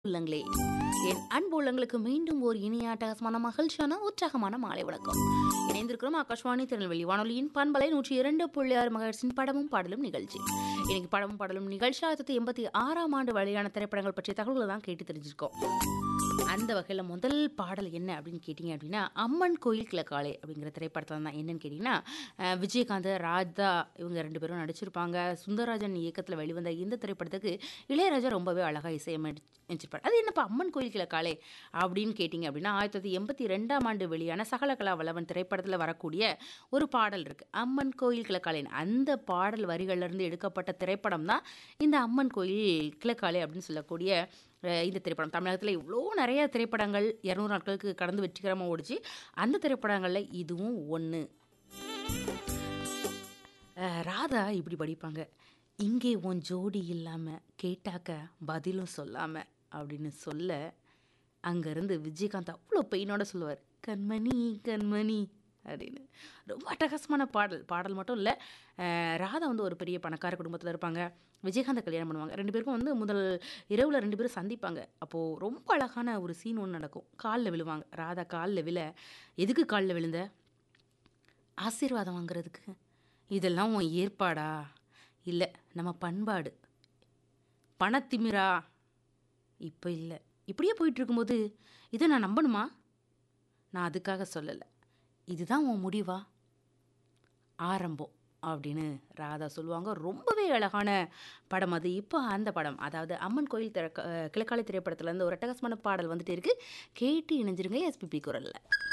உள்ளங்களே என் அன்பு உள்ளங்களுக்கு மீண்டும் ஒரு இனிய அட்டகாசமான மகிழ்ச்சியான உற்சாகமான மாலை வணக்கம் இணைந்திருக்கிறோம் ஆகாஷ்வாணி திருநெல்வேலி வானொலியின் பண்பலை நூற்றி இரண்டு புள்ளி ஆறு மகிழ்ச்சியின் படமும் பாடலும் நிகழ்ச்சி இன்னைக்கு படமும் பாடலும் நிகழ்ச்சி ஆயிரத்தி எண்பத்தி ஆறாம் ஆண்டு வெளியான திரைப்படங்கள் பற்றிய தகவல்களை தான் கேட்டு தெரிஞ்சிருக்கோம் அந்த வகையில் முதல் பாடல் என்ன அப்படின்னு கேட்டிங்க அப்படின்னா அம்மன் கோயில் கிழக்காலே அப்படிங்கிற திரைப்படத்தில் தான் என்னன்னு கேட்டிங்கன்னா அஹ், விஜயகாந்த் ராதா இவங்க ரெண்டு பேரும் நடிச்சிருப்பாங்க சுந்தரராஜன் இயக்கத்தில் வெளிவந்த இந்த திரைப்படத்துக்கு இளையராஜா ரொம்பவே அழகாக இசையமைச்சிருப்பார் அது என்னப்பா அம்மன் கோயில் கிழக்காலே அப்படின்னு கேட்டிங்க அப்படின்னா ஆயிரத்தி தொள்ளாயிரத்தி எண்பத்தி ரெண்டாம் ஆண்டு வெளியான சகலகலா வல்லவன் திரைப்படத்தில் வரக்கூடிய ஒரு பாடல் இருக்குது அம்மன் கோயில் கிழக்காலேன் அந்த பாடல் வரிகள்ல இருந்து எடுக்கப்பட்ட திரைப்படம் தான் இந்த அம்மன் கோயில் கிழக்காலே அப்படின்னு சொல்லக்கூடிய அஹ் இந்த திரைப்படம் தமிழகத்தில் இவ்வளோ நிறைய திரைப்படங்கள் இரநூறு நாட்களுக்கு கடந்து வெற்றிகரமாக ஓடிச்சு அந்த திரைப்படங்களில் இதுவும் ஒன்று ராதா இப்படி படிப்பாங்க இங்கே உன் ஜோடி இல்லாமல் கேட்டாக்க பதிலும் சொல்லாமல் அப்படின்னு சொல்ல அங்கேருந்து விஜயகாந்த் அவ்வளோ பெயினோட சொல்லுவார் கண்மணி கண்மணி அப்படின்னு ரொம்ப அட்டகாசமான பாடல் பாடல் மட்டும் இல்லை ராதா வந்து ஒரு பெரிய பணக்கார குடும்பத்தில் இருப்பாங்க விஜயகாந்த் கல்யாணம் பண்ணுவாங்க ரெண்டு பேருக்கும் வந்து முதல் இரவில் ரெண்டு பேரும் சந்திப்பாங்க அப்போது ரொம்ப அழகான ஒரு சீன் ஒன்று நடக்கும் காலில் விழுவாங்க ராதா காலில் விழ எதுக்கு காலில் விழுந்த ஆசீர்வாதம் வாங்குறதுக்கு இதெல்லாம் உன் ஏற்பாடா இல்லை நம்ம பண்பாடு பணத்திமிரா இப்போ இல்லை இப்படியே போயிட்டு இருக்கும்போது இதை நான் நம்பணுமா நான் அதுக்காக சொல்லலை இதுதான் உன் முடிவா ஆரம்பம் அப்படின்னு ராதா சொல்லுவாங்க ரொம்பவே அழகான படம் அது இப்போ அந்த படம் அதாவது அம்மன் கோயில் திறக்க கிழக்காலை திரைப்படத்துலேருந்து ஒரு அட்டகாசமான பாடல் வந்துட்டே இருக்கு கேட்டு இணைஞ்சிருங்க எஸ்பிபி குரலில்